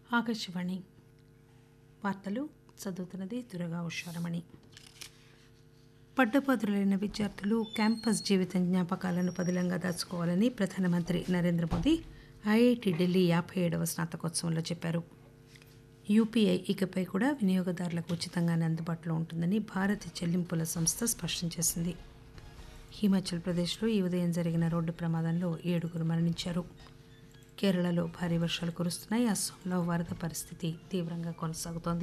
ఆకాశవాణి వార్తలు చదువుతున్నది దురగా ఉషారమణి పట్టభద్రులైన విద్యార్థులు క్యాంపస్ జీవితం జ్ఞాపకాలను పదిలంగా దాచుకోవాలని ప్రధానమంత్రి నరేంద్ర మోదీ ఐఐటి ఢిల్లీ యాభై ఏడవ స్నాతకోత్సవంలో చెప్పారు యూపీఐ ఇకపై కూడా వినియోగదారులకు ఉచితంగానే అందుబాటులో ఉంటుందని భారత చెల్లింపుల సంస్థ స్పష్టం చేసింది హిమాచల్ ప్రదేశ్లో ఈ ఉదయం జరిగిన రోడ్డు ప్రమాదంలో ఏడుగురు మరణించారు కేరళలో భారీ వర్షాలు కురుస్తున్నాయి అస్సాంలో వరద పరిస్థితి తీవ్రంగా కొనసాగుతోంది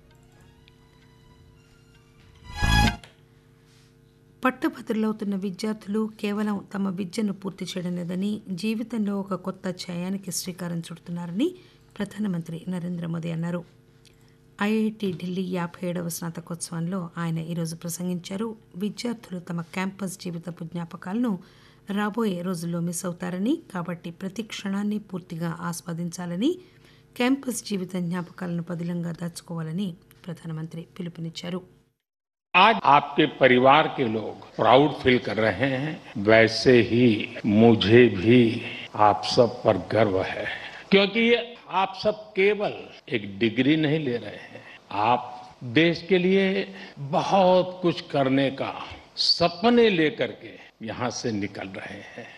పట్టభద్రులవుతున్న విద్యార్థులు కేవలం తమ విద్యను పూర్తి చేయడం లేదని జీవితంలో ఒక కొత్త అధ్యాయానికి శ్రీకారం చుడుతున్నారని ప్రధానమంత్రి నరేంద్ర మోదీ అన్నారు ఐఐటి ఢిల్లీ యాభై ఏడవ స్నాతకోత్సవంలో ఆయన ఈరోజు ప్రసంగించారు విద్యార్థులు తమ క్యాంపస్ జీవితపు జ్ఞాపకాలను రాబోయే రోజుల్లో మిస్ అవుతారని కాబట్టి ప్రతి క్షణాన్ని పూర్తిగా ఆస్వాదించాలని క్యాంపస్ జీవిత జ్ఞాపకాలను పదిలంగా దాచుకోవాలని ప్రధానమంత్రి పిలుపునిచ్చారు आज आपके परिवार के लोग प्राउड फील कर रहे हैं वैसे ही मुझे भी आप सब पर गर्व है क्योंकि ये आप सब केवल एक डिग्री नहीं ले रहे हैं आप देश के लिए बहुत कुछ करने का सपने लेकर के यहाँ से निकल रहे हैं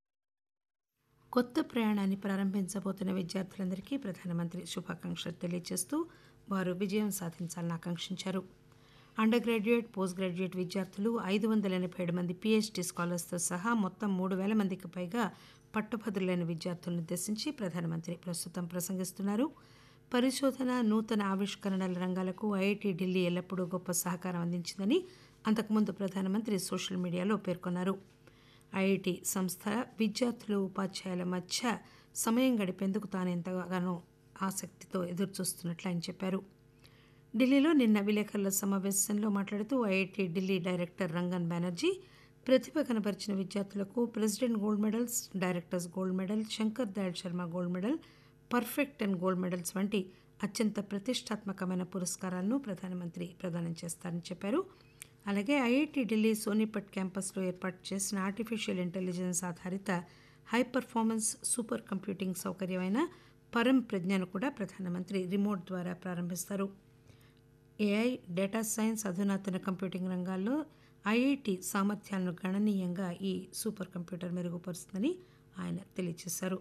కొత్త ప్రయాణాన్ని ప్రారంభించబోతున్న విద్యార్థులందరికీ ప్రధానమంత్రి శుభాకాంక్షలు తెలియజేస్తూ వారు విజయం సాధించాలని ఆకాంక్షించారు అండర్ గ్రాడ్యుయేట్ పోస్ట్ గ్రాడ్యుయేట్ విద్యార్థులు ఐదు వందల ఎనభై ఏడు మంది పీహెచ్డీ స్కాలర్స్తో సహా మొత్తం మూడు వేల మందికి పైగా పట్టుభద్రులైన విద్యార్థులను ఉద్దేశించి ప్రధానమంత్రి ప్రస్తుతం ప్రసంగిస్తున్నారు పరిశోధన నూతన ఆవిష్కరణల రంగాలకు ఐఐటి ఢిల్లీ ఎల్లప్పుడూ గొప్ప సహకారం అందించిందని అంతకుముందు ప్రధానమంత్రి సోషల్ మీడియాలో పేర్కొన్నారు ఐఐటి సంస్థ విద్యార్థులు ఉపాధ్యాయుల మధ్య సమయం గడిపేందుకు తాను ఎంతగానో ఆసక్తితో ఎదురుచూస్తున్నట్లు ఆయన చెప్పారు ఢిల్లీలో నిన్న విలేకరుల సమావేశంలో మాట్లాడుతూ ఐఐటి ఢిల్లీ డైరెక్టర్ రంగన్ బెనర్జీ ప్రతిభ కనబరిచిన విద్యార్థులకు president gold medals director's gold medal Shankar Dayal Sharma gold medal perfect and gold medals వంటి అత్యంత ప్రతిష్టాత్మకమైన పురస్కారాలను ప్రధానమంత్రి ప్రదానం చేస్తారని చెప్పారు అలాగే ఐఐటి ఢిల్లీ సోనిపట్ క్యాంపస్లో ఏర్పాటు చేసిన ఆర్టిఫిషియల్ ఇంటెలిజెన్స్ ఆధారిత హై పర్ఫార్మెన్స్ సూపర్ కంప్యూటింగ్ సౌకర్యమైన పరం ప్రజ్ఞను కూడా ప్రధానమంత్రి రిమోట్ ద్వారా ప్రారంభిస్తారు ఏఐ డేటా సైన్స్ అధునాతన కంప్యూటింగ్ రంగాల్లో ఐఐటి సామర్థ్యాలను గణనీయంగా ఈ సూపర్ కంప్యూటర్ మెరుగుపరుస్తుందని ఆయన తెలియజేశారు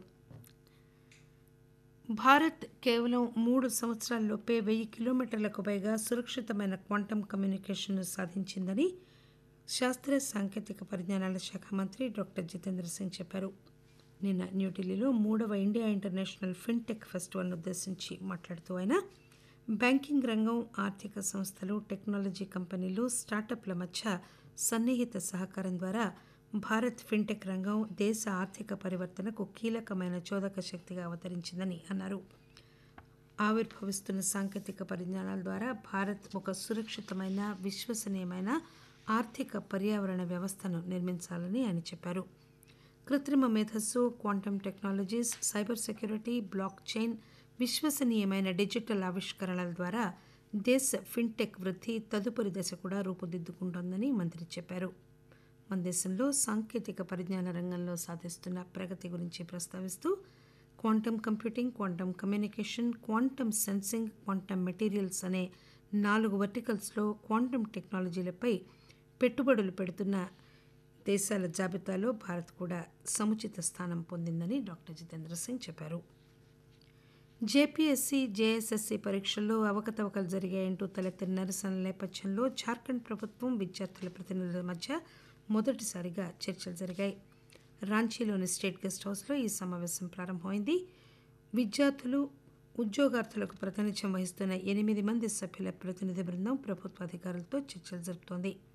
భారత్ కేవలం మూడు సంవత్సరాల్లోపే వెయ్యి కిలోమీటర్లకు పైగా సురక్షితమైన క్వాంటమ్ కమ్యూనికేషన్ను సాధించిందని శాస్త్ర సాంకేతిక పరిజ్ఞానాల శాఖ మంత్రి డాక్టర్ జితేంద్ర సింగ్ చెప్పారు నిన్న న్యూఢిల్లీలో మూడవ ఇండియా ఇంటర్నేషనల్ ఫిన్టెక్ ఫెస్టివల్ను ఉద్దేశించి మాట్లాడుతూ ఆయన బ్యాంకింగ్ రంగం ఆర్థిక సంస్థలు టెక్నాలజీ కంపెనీలు స్టార్టప్ల మధ్య సన్నిహిత సహకారం ద్వారా భారత్ ఫిన్టెక్ రంగం దేశ ఆర్థిక పరివర్తనకు కీలకమైన చోదక శక్తిగా అవతరించిందని అన్నారు ఆవిర్భవిస్తున్న సాంకేతిక పరిజ్ఞానాల ద్వారా భారత్ ఒక సురక్షితమైన విశ్వసనీయమైన ఆర్థిక పర్యావరణ వ్యవస్థను నిర్మించాలని ఆయన చెప్పారు కృత్రిమ మేధస్సు quantum technologies cyber security blockchain విశ్వసనీయమైన డిజిటల్ ఆవిష్కరణల ద్వారా దేశ ఫిన్టెక్ వృద్ధి తదుపరి దశ కూడా రూపుదిద్దుకుంటోందని మంత్రి చెప్పారు మన దేశంలో సాంకేతిక పరిజ్ఞాన రంగంలో సాధిస్తున్న ప్రగతి గురించి ప్రస్తావిస్తూ quantum computing quantum communication quantum sensing quantum materials అనే నాలుగు వర్టికల్స్లో క్వాంటమ్ టెక్నాలజీలపై పెట్టుబడులు పెడుతున్న దేశాల జాబితాలో భారత్ కూడా సముచిత స్థానం పొందిందని డాక్టర్ జితేంద్ర సింగ్ చెప్పారు జేపీఎస్సీ జేఎస్ఎస్సీ పరీక్షల్లో అవకతవకలు జరిగాయంటూ తలెత్తిన నిరసనల నేపథ్యంలో జార్ఖండ్ ప్రభుత్వం విద్యార్థుల ప్రతినిధుల మధ్య మొదటిసారిగా చర్చలు జరిగాయి రాంచీలోని స్టేట్ గెస్ట్ హౌస్లో ఈ సమావేశం ప్రారంభమైంది విద్యార్థులు ఉద్యోగార్థులకు ప్రాతినిధ్యం వహిస్తున్న ఎనిమిది మంది సభ్యుల ప్రతినిధి బృందం ప్రభుత్వ అధికారులతో చర్చలు జరుపుతోంది